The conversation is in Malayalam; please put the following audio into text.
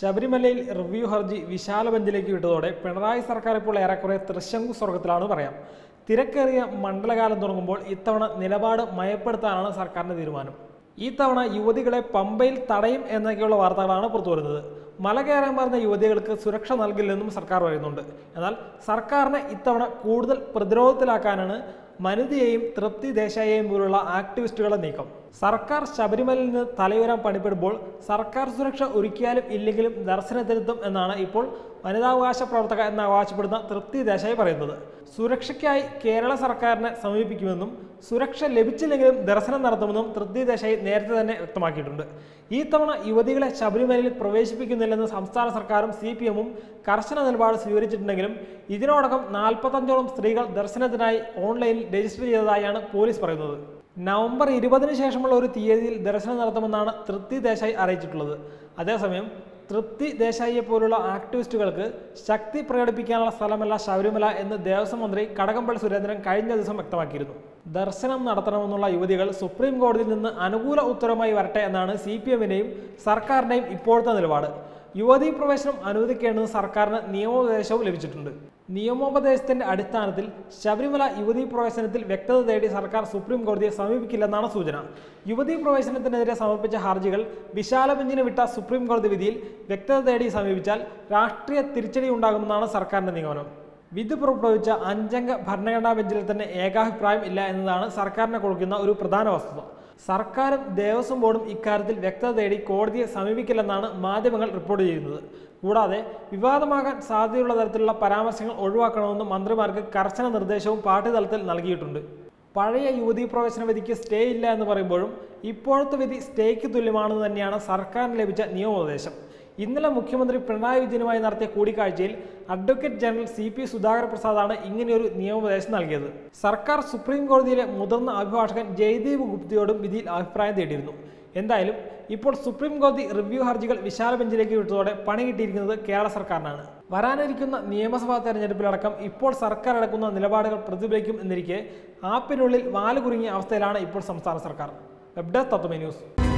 ശബരിമലയിൽ റിവ്യൂ ഹർജി വിശാല ബെഞ്ചിലേക്ക് വിട്ടതോടെ പിണറായി സർക്കാർ ഇപ്പോൾ ഏറെക്കുറെ തൃശങ്കു സ്വർഗത്തിലാണ് പറയാം തിരക്കേറിയ മണ്ഡലകാലം തുടങ്ങുമ്പോൾ ഇത്തവണ നിലപാട് മയപ്പെടുത്താനാണ് സർക്കാരിന്റെ തീരുമാനം ഈ തവണ യുവതികളെ പമ്പയിൽ തടയും എന്നൊക്കെയുള്ള വാർത്തകളാണ് പുറത്തുവരുന്നത് മല കയറാൻ പറഞ്ഞ യുവതികൾക്ക് സുരക്ഷ നൽകില്ലെന്നും സർക്കാർ പറയുന്നുണ്ട് എന്നാൽ സർക്കാരിനെ ഇത്തവണ കൂടുതൽ പ്രതിരോധത്തിലാക്കാനാണ് മനിതയെയും തൃപ്തി ദേശായിയെയും പോലുള്ള ആക്ടിവിസ്റ്റുകളുടെ നീക്കം സർക്കാർ ശബരിമലയിൽ നിന്ന് തലയുയരാൻ പണിപ്പെടുമ്പോൾ സർക്കാർ സുരക്ഷ ഒരുക്കിയാലും ഇല്ലെങ്കിലും ദർശനത്തിനെത്തും എന്നാണ് ഇപ്പോൾ വനിതാവകാശ പ്രവർത്തക എന്ന് അവകാശപ്പെടുന്ന തൃപ്തി ദേശായി പറയുന്നത് സുരക്ഷയ്ക്കായി കേരള സർക്കാരിനെ സമീപിക്കുമെന്നും സുരക്ഷ ലഭിച്ചില്ലെങ്കിലും ദർശനം നടത്തുമെന്നും തൃപ്തി ദേശായി നേരത്തെ തന്നെ വ്യക്തമാക്കിയിട്ടുണ്ട് ഈ തവണ യുവതികളെ ശബരിമലയിൽ പ്രവേശിപ്പിക്കുന്നില്ലെന്ന് സംസ്ഥാന സർക്കാരും സി പി എമ്മും കർശന നിലപാട് സ്വീകരിച്ചിട്ടുണ്ടെങ്കിലും ഇതിനോടകം നാൽപ്പത്തഞ്ചോളം സ്ത്രീകൾ ദർശനത്തിനായി ഓൺലൈനിൽ രജിസ്റ്റർ ചെയ്തതായാണ് പോലീസ് പറയുന്നത് നവംബർ ഇരുപതിന് ശേഷമുള്ള ഒരു തീയതിയിൽ ദർശനം നടത്തുമെന്നാണ് തൃപ്തി ദേശായി അറിയിച്ചിട്ടുള്ളത് അതേസമയം തൃപ്തി ദേശായിയെ പോലുള്ള ആക്ടിവിസ്റ്റുകൾക്ക് ശക്തി പ്രകടിപ്പിക്കാനുള്ള സ്ഥലമല്ല ശബരിമല എന്ന് ദേവസ്വം മന്ത്രി കടകംപള്ളി സുരേന്ദ്രൻ കഴിഞ്ഞ ദിവസം വ്യക്തമാക്കിയിരുന്നു ദർശനം നടത്തണമെന്നുള്ള യുവതികൾ സുപ്രീം കോടതിയിൽ നിന്ന് അനുകൂല ഉത്തരവുമായി വരട്ടെ എന്നാണ് സി പി എമ്മിന്റെയും സർക്കാരിന്റെയും ഇപ്പോഴത്തെ നിലപാട് യുവതീ പ്രവേശനം അനുവദിക്കേണ്ടത് സർക്കാരിന് നിയമോപദേശവും ലഭിച്ചിട്ടുണ്ട് നിയമോപദേശത്തിന്റെ അടിസ്ഥാനത്തിൽ ശബരിമല യുവതീ പ്രവേശനത്തിൽ വ്യക്തത തേടി സർക്കാർ സുപ്രീം കോടതിയെ സമീപിക്കില്ലെന്നാണ് സൂചന യുവതീ പ്രവേശനത്തിനെതിരെ സമർപ്പിച്ച ഹർജികൾ വിശാല ബെഞ്ചിന് വിട്ട സുപ്രീം കോടതി വിധിയിൽ വ്യക്തത തേടി സമീപിച്ചാൽ രാഷ്ട്രീയ തിരിച്ചടി ഉണ്ടാകുമെന്നാണ് സർക്കാരിന്റെ നിഗമനം വിധി പുറപ്പെടുവിച്ച അഞ്ചംഗ ഭരണഘടനാ ബെഞ്ചിൽ തന്നെ ഏകാഭിപ്രായം ഇല്ല എന്നതാണ് സർക്കാരിനെ കൊടുക്കുന്ന ഒരു പ്രധാന വസ്തുത സർക്കാരും ദേവസ്വം ബോർഡും ഇക്കാര്യത്തിൽ വ്യക്തത തേടി കോടതിയെ സമീപിക്കില്ലെന്നാണ് മാധ്യമങ്ങൾ റിപ്പോർട്ട് ചെയ്യുന്നത് കൂടാതെ വിവാദമാകാൻ സാധ്യതയുള്ള തരത്തിലുള്ള പരാമർശങ്ങൾ ഒഴിവാക്കണമെന്ന് മന്ത്രിമാർക്ക് കർശന നിർദ്ദേശവും പാർട്ടി തലത്തിൽ നൽകിയിട്ടുണ്ട് പഴയ യുവതീ പ്രവേശന വിധിക്ക് സ്റ്റേ ഇല്ല എന്ന് പറയുമ്പോഴും ഇപ്പോഴത്തെ വിധി സ്റ്റേക്ക് തുല്യമാണെന്ന് തന്നെയാണ് സർക്കാരിന് ലഭിച്ച നിയമോപദേശം ഇന്നലെ മുഖ്യമന്ത്രി പിണറായി വിജയനുമായി നടത്തിയ കൂടിക്കാഴ്ചയിൽ advocate general C P Sudhakara പ്രസാദാണ് ഇങ്ങനെയൊരു നിയമോപദേശം നൽകിയത് സർക്കാർ സുപ്രീം കോടതിയിലെ മുതിർന്ന അഭിഭാഷകൻ ജയ്ദീപ് ഗുപ്തയോടും വിധിയിൽ അഭിപ്രായം തേടിയിരുന്നു എന്തായാലും ഇപ്പോൾ സുപ്രീം കോടതി റിവ്യൂ ഹർജികൾ വിശാല ബെഞ്ചിലേക്ക് വിട്ടതോടെ പണി കിട്ടിയിരിക്കുന്നത് കേരള സർക്കാരിനാണ് വരാനിരിക്കുന്ന നിയമസഭാ തെരഞ്ഞെടുപ്പിലടക്കം ഇപ്പോൾ സർക്കാർ എടുക്കുന്ന നിലപാടുകൾ പ്രതിഫലിക്കും എന്നിരിക്കെ ആപ്പിനുള്ളിൽ വാല് കുരുങ്ങിയ അവസ്ഥയിലാണ് ഇപ്പോൾ സംസ്ഥാന സർക്കാർ വെബ് ഡെസ്ക് തത്വമേ ന്യൂസ്